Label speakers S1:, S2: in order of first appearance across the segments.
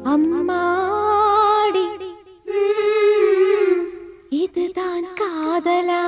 S1: அம்மாடி ம், இதுதான் காதலா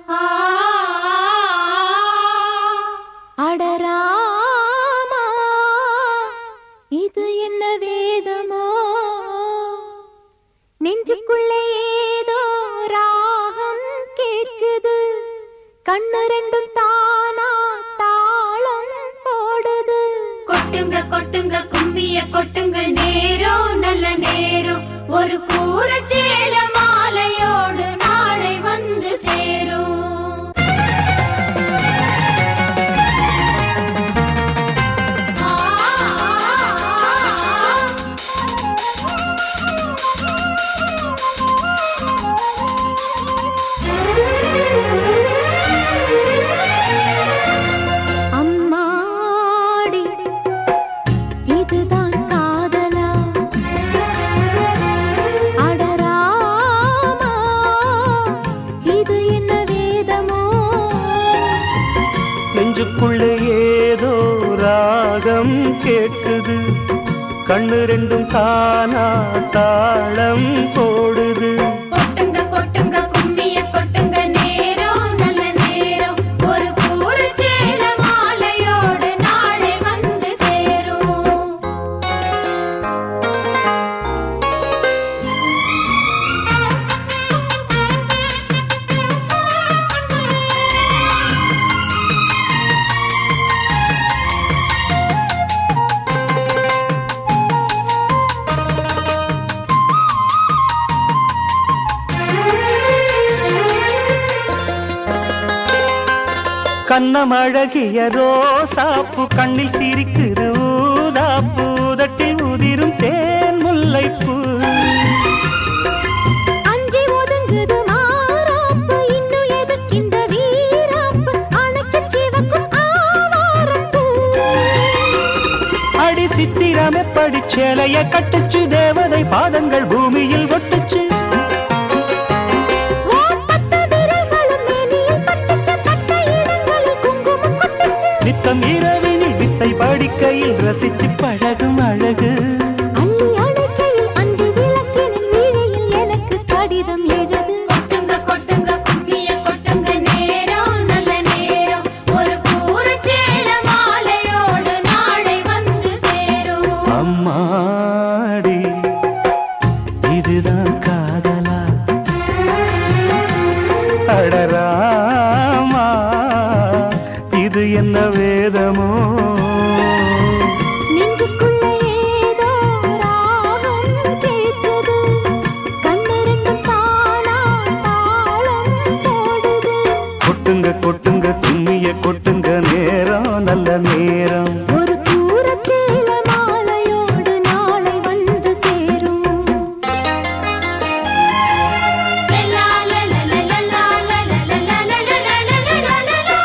S1: அடராமா இது என்ன வேதமோ நெஞ்சுக்குள்ளே ஏதோ ராகம் கேட்குது கண்ணு ரெண்டும் தானா தாளம் போடுது
S2: கொட்டுங்க கொட்டுங்க கும்மிய கொட்டுங்க நேரம் நல்ல நேரம் ஒரு கூற சேல மாலையோடு நாளை வந்து சேரும் ஆ,
S1: அம்மாடி இதுதான் காதலா அடராமா இது என்ன வேதமோ
S3: நெஞ்சுக்குள்ளே ஏதோ ராகம் கேட்குது கண்ணு ரெண்டும் தானா தாளம் போடுது
S2: கொட்டுங்க கொட்டுங்க கும்மிய கொட்டுங்க நேரம் நல்ல நேரம் ஒரு கூற சேல மாலையோடு நாளை வந்து சேரும்
S3: கண்ணமழகிய ரோசாப்பு கண்ணில் சிரிக்குது ஊதாப்பு உதட்டில் உதிரும் தேன் முல்லைப்பூ
S1: அஞ்சி ஒதுங்குது மாறாப்பு இன்னும் எதுக்கிந்த வீராப்பு அணைக்கு சிவக்கும் ஆவாரப்பூ
S3: அடி சித்திரம் எப்படி சேலைய கட்டுச்சு தேவதை பாதங்கள் பூமியில் ஒட்டுச்சு
S1: ஓப்பட்ட விரல்களும் மேனியில் பட்டுச்சு, பட்ட இடங்களில் குங்குமம் கொட்டுச்சு.
S3: நித்தம் இரவினில் வித்தை படிக்கையில் ரசிச்சு பழகும் அழகு
S1: அள்ளி அணைக்கையில் அன்பு விளக்கினின் வீணையில் எனக்கு கடிதம் எழுது.
S2: கொட்டுங்க கொட்டுங்க கும்மிய கொட்டுங்க நேரம் நல்ல நேரம் ஒரு கூற சேல மாலையோடு நாளை வந்து சேரும்
S3: அம்மாடி இதுதான் காதலா அடராமா இது என்ன வேதமோ
S1: நெஞ்சுக்குள்ள ஏதோ ராகம் கேட்குது. கண்ணு ரெண்டும் தானா தாளம் போடுது.
S3: கொட்டுங்க கொட்டுங்க கும்மிய கொட்டுங்க நேரம் நல்ல நேரம்
S1: ஒரு கூரச்சேல மாலையோடு நாளை வந்து சேரும்
S2: லலா லலா லலா லலா லலா லலா லலா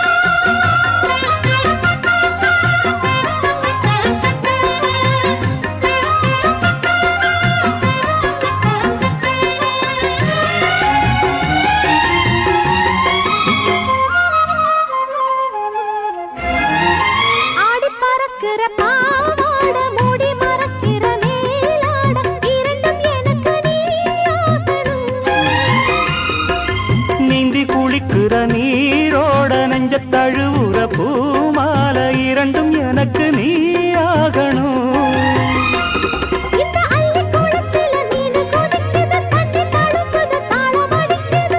S1: ஆடி பறக்கிற பாவாட மூடி மறக்கிற மேலாட இரண்டும் எனக்கு நீயாகணும்
S3: நீந்தி குளிக்கிற நீரோட நெஞ்ச தழுவுற பூமால இரண்டும் எனக்கு நீ ஆகணும்
S1: இந்த அள்ளி குளத்தில மீனு கொதிக்குது தண்ணி தடுக்குது தாளம் அடிக்குது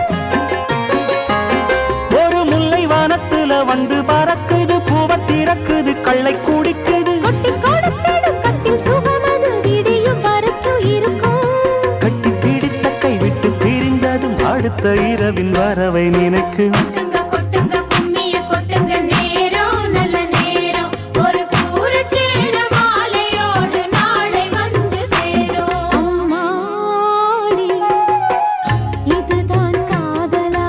S3: ஒரு முல்லை வானத்துல வந்து பறக்குது பூவ திறக்குது கள்ளை குடிக்குது
S1: கொட்டி கொடுத்திடும் கட்டில் சுகமது விடியும் வரைக்கும் இருக்கும்
S3: கட்டி பிடித்த கை விட்டு பிரிந்ததும் அடுத்த இரவின் வரவை நினைக்கு
S2: கொட்டுங்க கொட்டுங்க கும்மிய கொட்டுங்க நேரம் நல்ல நேரம் ஒரு கூற சேல மாலையோடு நாளை வந்து சேரும்
S1: அம்மாடி இதுதான் காதலா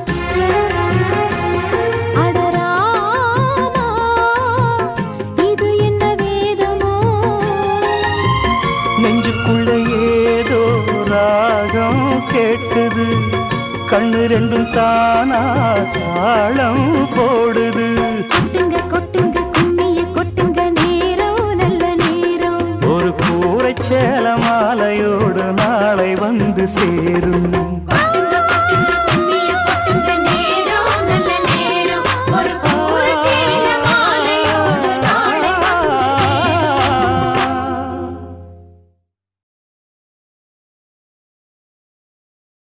S1: அடராமா இது என்ன வேதமோ
S3: நெஞ்சுக்குள்ள ஏதோ ராகம் கேட்குது கண்ணு ரெண்டும் தானா தாளம் போடுது
S1: கொட்டுங்க கொட்டுங்க கும்மிய கொட்டுங்க நேரம் நல்ல நேரம்
S3: ஒரு கூற கூரைச்சேல மாலையோடு நாளை வந்து சேரும்